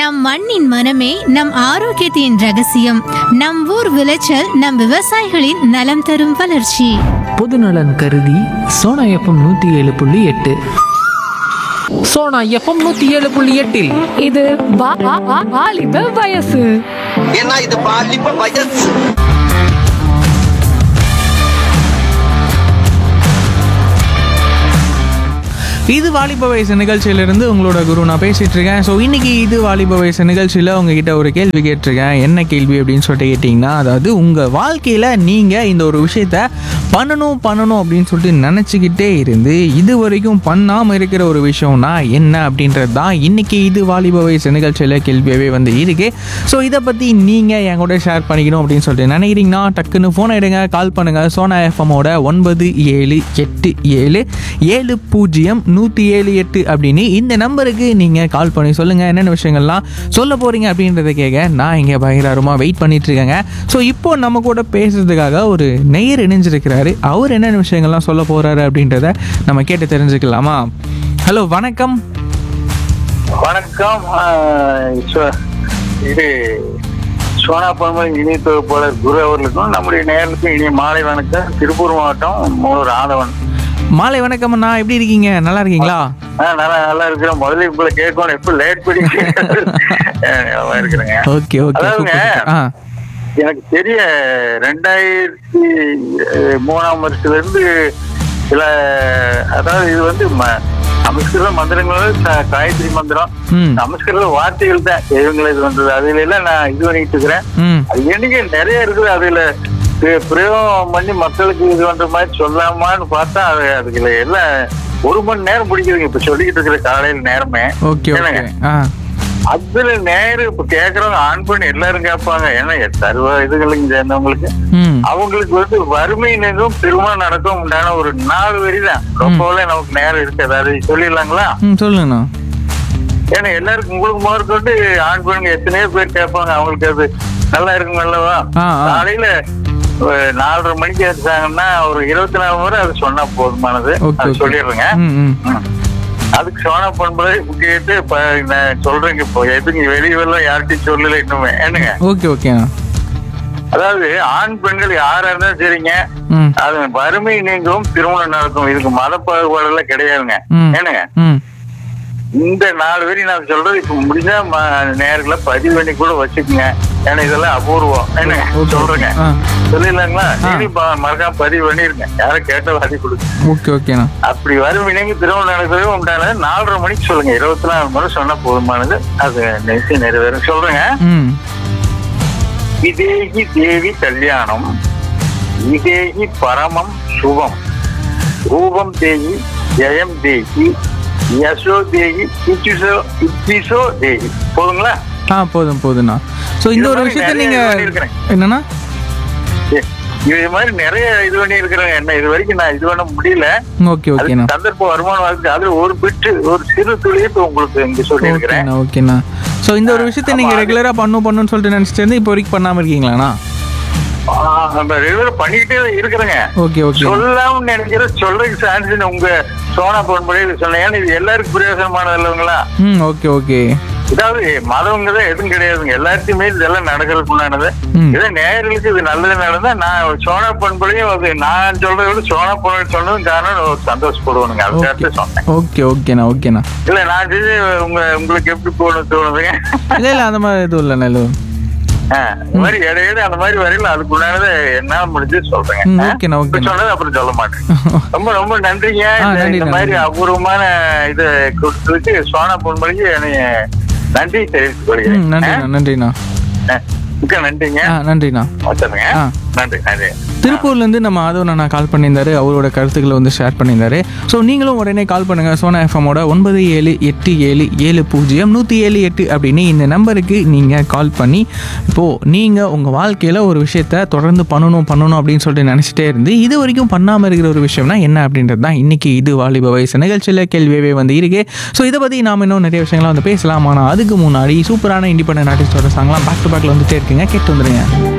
நம் மண்ணின் மனமே நம் ஆரோக்கியத்தின் ரகசியம் நம் ஊர் விளைச்சல் நம் விவசாயிகளின் நலம் தரும் வளர்ச்சி பொதுநலன் கருதி சோனா எஃப்எம் நூற்றி ஏழு புள்ளி எட்டு சோனா எஃப்எம் நூற்றி ஏழு புள்ளி எட்டில் இது வா- வா- வா- வாலிப வயசு ஏன்னா இது பாலிப்ப வயசு இது வாலிப வயசு நிகழ்ச்சியிலிருந்து உங்களோட குரு நான் பேசிட்டு இருக்கேன் ஸோ இன்னைக்கு இது வாலிப வயசு நிகழ்ச்சியில் உங்ககிட்ட ஒரு கேள்வி கேட்டிருக்கேன் என்ன கேள்வி அப்படின்னு சொல்லிட்டு கேட்டிங்கன்னா அதாவது உங்கள் வாழ்க்கையில் நீங்கள் இந்த ஒரு விஷயத்த பண்ணணும் பண்ணணும் அப்படின்னு சொல்லிட்டு நினச்சிக்கிட்டே இருந்து இது வரைக்கும் பண்ணாமல் இருக்கிற ஒரு விஷயம்னா என்ன அப்படின்றது தான் இன்னைக்கு இது வாலிப வயசு நிகழ்ச்சியில் கேள்வியாகவே வந்து இருக்கு ஸோ இதை பற்றி நீங்கள் என் கூட ஷேர் பண்ணிக்கணும் அப்படின்னு சொல்லிட்டு நினைக்கிறீங்கன்னா டக்குன்னு ஃபோன் எடுங்க கால் பண்ணுங்கள் சோனா எஃப்எம்மோட ஒன்பது ஏழு எட்டு ஏழு ஏழு பூஜ்ஜியம் நூற்றி ஏழு எட்டு அப்படின்னு இந்த நம்பருக்கு நீங்கள் கால் பண்ணி சொல்லுங்கள் என்னென்ன விஷயங்கள்லாம் சொல்ல போகிறீங்க அப்படின்றத கேட்க நான் இங்கே பயங்கரமாக வெயிட் பண்ணிட்டு இருக்கேங்க ஸோ இப்போ நம்ம கூட பேசுறதுக்காக ஒரு நெய்யர் இணைஞ்சிருக்கிறாரு அவர் என்னென்ன விஷயங்கள்லாம் சொல்ல போகிறாரு அப்படின்றத நம்ம கேட்டு தெரிஞ்சுக்கலாமா ஹலோ வணக்கம் வணக்கம் ஆஹ் சோ- இது சோனா பொன்மலை இணைய தொகுப்பாளர் குரு அவர்களுக்கும் நம்முடைய நேரத்துக்கும் இனிய மாலை வணக்கம் திருப்பூர் மாவட்டம் மூலூர் ஆதவன் மாலை வணக்கம் அண்ணா எப்படி இருக்கீங்க நல்லா இருக்கீங்களா ஆ, நல்லா நல்லா இருக்கிறேன் முதல்ல உங்களை கேட்கணும் எப்ப லேட் பண்ணி ஆஹ் நல்லா இருக்கிறேங்க ஓகே ஓகே அதாவதுங்க, ஆ எனக்கு தெரிய ரெண்டாயிரத்தி அஹ், மூணாம் வருஷத்துல இருந்து சில அதாவது இது வந்து ம- சமஸ்கிருத மந்திரங்கள் ச- காயத்ரி மந்திரம் ம் சமஸ்கிருத வார்த்தைகள் தான் தெய்வங்கள் இது வந்தது அதுல எல்லாம் நான் இது பண்ணிட்டு இருக்கிறேன் ம் அது எண்ணிக்கை நிறைய இருக்குது அதுல பிர- பிரயோகம் பண்ணி மக்களுக்கு இது பண்ற மாதிரி சொல்லாமான்னு பார்த்தா அது அதுல எல்லாம் ஒரு மணி நேரம் பிடிக்குதுங்க இப்ப சொல்லிக்கிட்டு இருக்கிற காலையில நேரமே ஓகே ஓகே என்னங்க? ஆ அதுல நேரம் இப்ப கேக்குறவங்க ஆன் பண்ணி எல்லாரும் கேட்பாங்க ஏன்னா சர்வ இதுகளுக்கு சேர்ந்தவங்களுக்கு ம் அவங்களுக்கு வந்து வறுமை நின்றும் திருமணம் நடக்கும் உண்டான ஒரு நாலு வரி தான் ரொம்பவே நமக்கு நேரம் இருக்காது அது சொல்லிடலாங்களா ம் சொல்லுங்கண்ணா ஏன்னா எல்லாருக்கும் உங்களுக்கு முதற்கொண்டு ஆண் பெண்கள் எத்தனையோ பேர் கேட்பாங்க அவங்களுக்கு அது நல்லா இருக்கும் அல்லவா ஆ, ஆ. காலையில அஹ், நாலரை மணிக்கு எடுத்தாங்கன்னா ஒரு இருபத்தி நாலு முறை அது சொன்னா போதுமானது ஓகே அது ஓகே சொல்லிடுறேங்க ம் ம் ம். அதுக்கு சோனா பண்பதை கேட்டு இப்ப நான் சொல்றேங்க இப்போ எதுங்க வெளியெல்லாம் யார்கிட்டயும் சொல்லல இன்னுமே என்னங்க ஓகே ஓகேண்ணா அதாவது ஆண் பெண்கள் யாரா இருந்தாலும் சரிங்க ம் அது வறுமை நீங்கும் திருமணம் நடக்கும் இதுக்கு மத பாகுபாடு எல்லாம் கிடையாதுங்க ம். என்னங்க ம் இந்த நாலு வரி நான் சொல்றது இப்ப முடிஞ்சா ம- நேர்ல பதிவு பண்ணி கூட வச்சுக்கோங்க ஏன்னா இதெல்லாம் அபூர்வம் என்ன ஓகே. சொல்றேங்க ஆ. சொல்லிடலாங்களா ஆ. நீங்க ப- மறக்காம பதிவு பண்ணிருங்க யாரும் கேட்ட வாதி கொடுங்க ஓகே ஓகேண்ணா அப்படி வரும் இணைங்க திருமணம் நடக்கவே உண்டானது நாலரை மணிக்கு சொல்லுங்க இருபத்தி நாலு முறை சொன்னா போதுமானது அது நிச்சயம் நிறைவேறும் சொல்றேங்க ம் விதேகி தேவி கல்யாணம் விதேகி பரமம் சுபம் ரூபம் தேகி ஜெயம் தேகி யசோ தேகி இச்சிசோ இச்சிசோ தேகி போதுங்களா ஆ போதும் போதுண்ணா ஸோ இந்த இது ஒரு மாதிரி விஷயத்த நிறைய நீங்க பண்ணியிருக்கிறேன். என்னண்ணா ஏ, இது மாதிரி நிறைய இது பண்ணி இருக்கிறேன் என்ன இது வரைக்கும் நான் இது பண்ண முடியல ஓகே அது ஓகேண்ணா சந்தர்ப்பம் வருமானம் வருது அதுல ஒரு பிட்டு ஒரு சிறு துளியை இப்ப உங்களுக்கு இங்க சொல்லி இருக்கிறேன் ஓகேண்ணா ஓகேண்ணா ஸோ இந்த ஒரு விஷயத்த நீங்க ஆமா, அது- ரெகுலரா பண்ணும் பண்ணுன்னு சொல்லிட்டு நினைச்சிட்டு இருந்து இப்போ வரைக்கும் பண்ணாம இருக்கீங்களாண்ணா நம்ம ரெகுலர் பண்ணிக்கிட்டே இருக்கிறேங்க ஓகே ஓகே சொல்லாம நினைக்கிற சொல்றதுக்கு சான்ஸ் உங்க சோனா பொன்படி சொன்னேன் ஏன்னா இது எல்லாருக்கும் பிரயோசனமானது இல்லைங்களா ம் ஓகே ஓகே இதாவது மதவங்க தான் எதுவும் கிடையாதுங்க எல்லாத்தையுமே இதெல்லாம் நடக்கிறதுக்கு உண்டானது ம். இதே நேயர்களுக்கு இது நல்லது நடந்தா நான் சோனா பொன்படியும் அது நான் சொல்றதை விட சோனா பொன்படி சொன்னதும் காரணம் ஒரு சந்தோஷப்படுவானுங்க ஓகே அதுக்காக சொன்னேன் ஓகே ஓகேண்ணா ஓகேண்ணா இல்ல நான் செஞ்சு உங்க உங்களுக்கு எப்படி போகணும் தோணுதுங்க இல்லை இல்லை அந்த மாதிரி எதுவும் இல்லைண்ணா எதுவும் ஆ, இந்த மாதிரி இடையில அந்த மாதிரி வரையில அதுக்கு உண்டானது என்ன முடிஞ்சு சொல்றேங்க ம், ஆ? ஓகேண்ணா, இப்ப ஓகேண்ணா. சொன்னது அப்புறம் சொல்ல மாட்டேன் ரொம்ப ரொம்ப நன்றிங்க ஆ, இந்த- நன்றி, இந்த மாதிரி நன்றி. அபூர்வமான இது கொடுத்ததுக்கு சோனா பொன்மொழிக்கு என்னைய நன்றி தெரிவித்துக் ம் கொள்கிறேன் நன்றிண்ணா நன்றிண்ணா ஆ, மிக்க நன்றிங்க ஆ நன்றிண்ணா வச்சிருங்க ஆ. நன்றி நன்றி திருப்பூர்லேருந்து நம்ம ஆதவன் அண்ணா கால் பண்ணியிருந்தாரு அவரோட கருத்துக்களை வந்து ஷேர் பண்ணியிருந்தாரு ஸோ நீங்களும் உடனே கால் பண்ணுங்கள் சோனா எஃப்எம்மோட ஒன்பது ஏழு எட்டு ஏழு ஏழு பூஜ்ஜியம் நூற்றி ஏழு எட்டு அப்படின்னு இந்த நம்பருக்கு நீங்கள் கால் பண்ணி இப்போது நீங்கள் உங்கள் வாழ்க்கையில் ஒரு விஷயத்த தொடர்ந்து பண்ணணும் பண்ணணும் அப்படின்னு சொல்லிட்டு நினச்சிட்டே இருந்து இது வரைக்கும் பண்ணாமல் இருக்கிற ஒரு விஷயம்னா என்ன அப்படின்றது தான் இன்றைக்கி இது வாலிப வயசு நிகழ்ச்சியில் கேள்வியவே வந்து இருக்கு ஸோ இதை பற்றி நாம் இன்னும் நிறைய விஷயங்கள்லாம் வந்து பேசலாம் ஆனால் அதுக்கு முன்னாடி சூப்பரான இண்டிபெண்டன்ட் ஆர்டிஸ்டோட சாங்லாம் பேக் டு பேக்கில் வந்துட்டே இருக்குங்க கேட்டு வந்துடுங்க